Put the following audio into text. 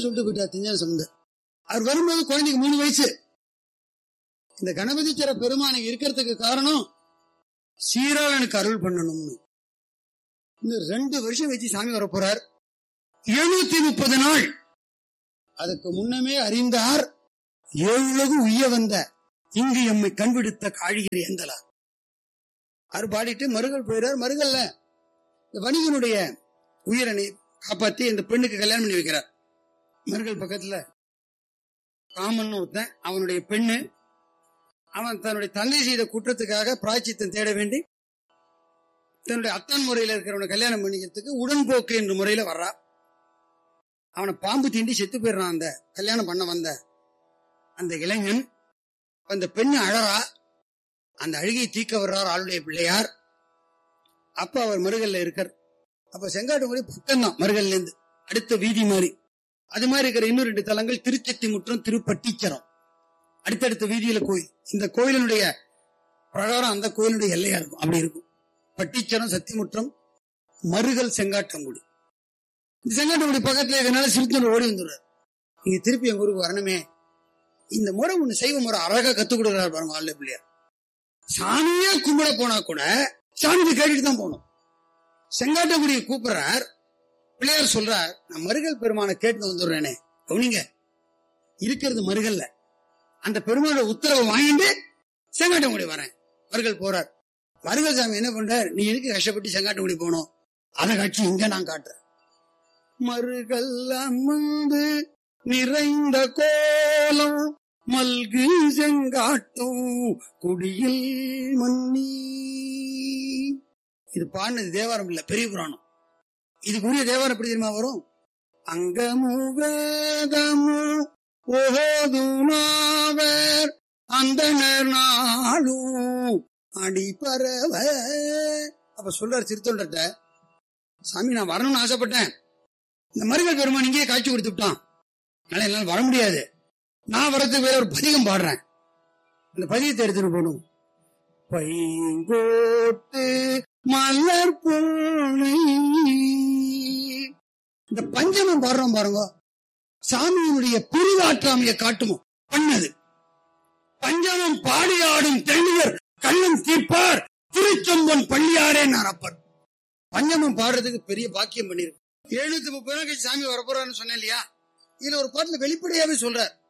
சொல்லிட்டு போயிட்டார் திஞ்ஞான சம்பந்தர் அவர் வரும்போது குழந்தைக்கு மூணு வயசு இந்த கணபதிச்சர பெருமானை இருக்கிறதுக்கு காரணம் சீராளனுக்கு அருள் பண்ணணும்னு இன்னும் ரெண்டு வருஷம் வச்சு சாமி வர போறார் எழுநூத்தி முப்பது நாள் அதுக்கு முன்னமே அறிந்தார் ஏழுலகு உய்ய வந்த இங்கு எம்மை கண்பிடித்த காழிகிரி எந்தலார் அவர் பாடிட்டு மருகல் போயிறார் மருகல்ல இந்த வணிகனுடைய உயிரனை காப்பாத்தி இந்த பெண்ணுக்கு கல்யாணம் பண்ணி வைக்கிறார் மருகல் பக்கத்துல ராமன் ஒருத்தன் அவனுடைய பெண்ணு அவன் தன்னுடைய தந்தை செய்த குற்றத்துக்காக பிராய்ச்சித்தம் தேட வேண்டி தன்னுடைய அத்தான் முறையில இருக்கிறவனை கல்யாணம் பண்ணிக்கிறதுக்கு உடன்போக்கு என்ற முறையில வர்றா அவனை பாம்பு தீண்டி செத்து போயிடுறான் அந்த கல்யாணம் பண்ண வந்த அந்த இளைஞன் அந்த பெண்ணு அழறா அந்த அழுகையை தீக்க வர்றார் ஆளுடைய பிள்ளையார் அப்ப அவர் மருகல்ல இருக்கார் அப்ப செங்காட்டுக்குடி பக்கம்தான் மருகல்ல இருந்து அடுத்த வீதி மாதிரி அது மாதிரி இருக்கிற இன்னும் ரெண்டு தலங்கள் திருச்செத்தி முற்றம் திருப்பட்டீச்சரம் அடுத்தடுத்த வீதியில கோயில் இந்த கோயிலினுடைய பிரகாரம் அந்த கோயிலுடைய எல்லையா இருக்கும் அப்படி இருக்கும் பட்டீச்சரம் சத்திமுற்றம் மருகல் செங்காட்டங்குடி இந்த செங்காட்டங்குடி பக்கத்துல இதனால சிறுத்தூர் ஓடி வந்துடுறாரு நீங்க திருப்பி எங்க ஊருக்கு வரணுமே இந்த முறை ஒண்ணு செய்வ முறை அழகா கத்துக் கொடுக்குறாரு பாருங்க ஆளுடைய பிள்ளையார் சாமியே கும்பிட போனா கூட சாமிக்கு கேட்டுட்டு தான் போகணும் செங்காட்டங்குடியை கூப்பிடுறார் பிள்ளையார் சொல்றார் நான் மருகல் பெருமானை கேட்டு வந்துடுறேனே கவனிங்க இருக்கிறது மருகல்ல அந்த பெருமாளோட உத்தரவை வாங்கிட்டு செங்காட்டங்குடி வரேன் மருகல் போறார் மருகல் சாமி என்ன பண்றார் நீ எதுக்கு கஷ்டப்பட்டு செங்காட்டங்குடி போகணும் அதை காட்சி இங்க நான் காட்டுறேன் மருகல் அமர்ந்து நிறைந்த கோலம் மல்கு செங்காட்டும் குடியில் மன்னி இது பாடினது தேவாரம் இல்ல பெரிய புராணம் இதுக்குரிய தேவாரம் எப்படி தெரியுமா வரும் அங்கமு வேதமு ஓதுனாவர் அந்தனர் நாளும் அடிப்பறவ அப்ப சொல்றார் திருத்தொண்டர்கிட்ட சாமி நான் வரணும்னு ஆசைப்பட்டேன் இந்த மருகல் பெருமான் இங்கேயே காட்சி கொடுத்து விட்டான் அதனால என்னால வர முடியாது நான் வரதுக்கு வேற ஒரு பதிகம் பாடுறேன் அந்த பதிகத்தை எடுத்துட்டு போகணும் பைங்கோட்டு மலர் பூனை இந்த பஞ்சமம் பாடுறோம் பாருங்க சாமியினுடைய பிரிவாற்றாமையை காட்டுமோ பண்ணது பஞ்சமம் பாடி ஆடும் தெளிவர் கண்ணம் தீர்ப்பார் திருச்செம்பன் பள்ளியாரே நாரப்பர் பஞ்சமம் பாடுறதுக்கு பெரிய பாக்கியம் பண்ணிருக்கு எழுநூத்தி முப்பது நாள் கழிச்சு சாமி வரப்போறான்னு சொன்னேன் இல்லையா இதுல ஒரு பாட்டுல வெளிப்படையாவே சொல்றார்